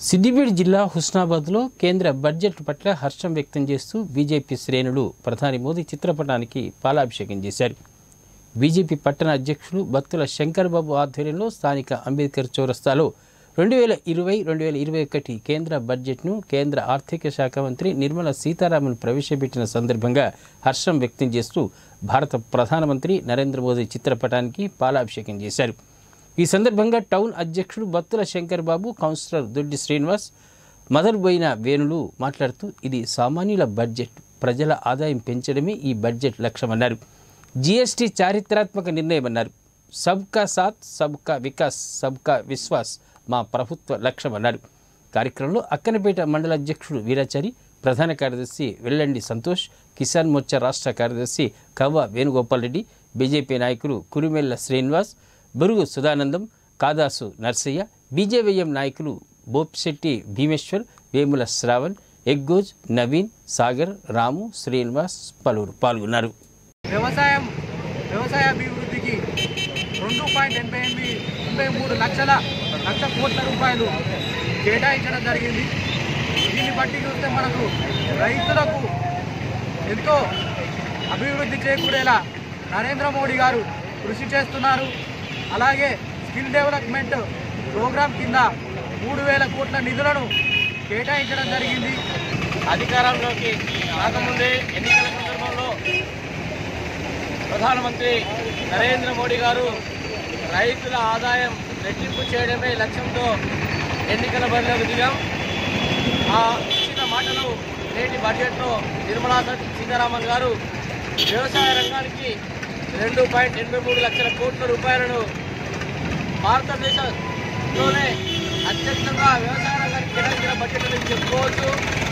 సిద్దిపేట జిల్లా హుస్నాబాద్లో కేంద్ర బడ్జెట్ పట్ల హర్షం వ్యక్తం చేస్తూ బీజేపీ శ్రేణులు ప్రధాని మోదీ చిత్రపటానికి పాలాభిషేకం చేశారు బీజేపీ పట్టణ అధ్యక్షులు బత్తుల శంకర్బాబు ఆధ్వర్యంలో స్థానిక అంబేద్కర్ చౌరస్తాలో రెండు వేల ఇరవై రెండు వేల ఇరవై ఒకటి కేంద్ర బడ్జెట్ను కేంద్ర ఆర్థిక శాఖ మంత్రి నిర్మలా సీతారామన్ ప్రవేశపెట్టిన సందర్భంగా హర్షం వ్యక్తం చేస్తూ భారత ప్రధానమంత్రి నరేంద్ర మోదీ చిత్రపటానికి పాలాభిషేకం చేశారు ఈ సందర్భంగా టౌన్ అధ్యక్షుడు బత్తుల శంకర్ బాబు కౌన్సిలర్ దొడ్డి శ్రీనివాస్ మదర్బోయిన వేణులు మాట్లాడుతూ ఇది సామాన్యుల బడ్జెట్ ప్రజల ఆదాయం పెంచడమే ఈ బడ్జెట్ లక్ష్యమన్నారు జీఎస్టీ చారిత్రాత్మక నిర్ణయమన్నారు సబ్కా సాత్ సబ్కా వికాస్ సబ్కా విశ్వాస్ మా ప్రభుత్వ లక్ష్యమన్నారు కార్యక్రమంలో అక్కనపేట మండల అధ్యక్షుడు వీరాచారి ప్రధాన కార్యదర్శి వెల్లండి సంతోష్ కిసాన్ మోర్చా రాష్ట్ర కార్యదర్శి కవ్వ వేణుగోపాల్ రెడ్డి బీజేపీ నాయకులు కురిమెల్ల శ్రీనివాస్ బురుగు సుధానందం కాదాసు నర్సయ్య బీజేవైఎం నాయకులు బోప్శెట్టి భీమేశ్వర్ వేముల శ్రావణ్ ఎగ్గోజ్ నవీన్ సాగర్ రాము శ్రీనివాస్ పలువురు పాల్గొన్నారు వ్యవసాయం వ్యవసాయ అభివృద్ధికి రెండు పాయింట్ ఎనభై ఎనిమిది ఎనభై మూడు లక్షల లక్ష కోట్ల రూపాయలు కేటాయించడం జరిగింది దీన్ని బట్టి చూస్తే మనకు రైతులకు ఎంతో అభివృద్ధి చేకూరేలా నరేంద్ర మోడీ గారు కృషి చేస్తున్నారు అలాగే స్కిల్ డెవలప్మెంట్ ప్రోగ్రాం కింద మూడు వేల కోట్ల నిధులను కేటాయించడం జరిగింది అధికారంలోకి రాకముందే ఎన్నికల సందర్భంలో ప్రధానమంత్రి నరేంద్ర మోడీ గారు రైతుల ఆదాయం రెట్టింపు చేయడమే లక్ష్యంతో ఎన్నికల బరిలోకి దిగాం ఆ ఇచ్చిన మాటలు నేటి బడ్జెట్లో నిర్మలా సీతారామన్ గారు వ్యవసాయ రంగానికి రెండు పాయింట్ ఎనభై మూడు లక్షల కోట్ల రూపాయలను భారతదేశంలోనే అత్యధికంగా వ్యవసాయ రంగానికి కేటాయించిన బడ్జెట్ అని చెప్పుకోవచ్చు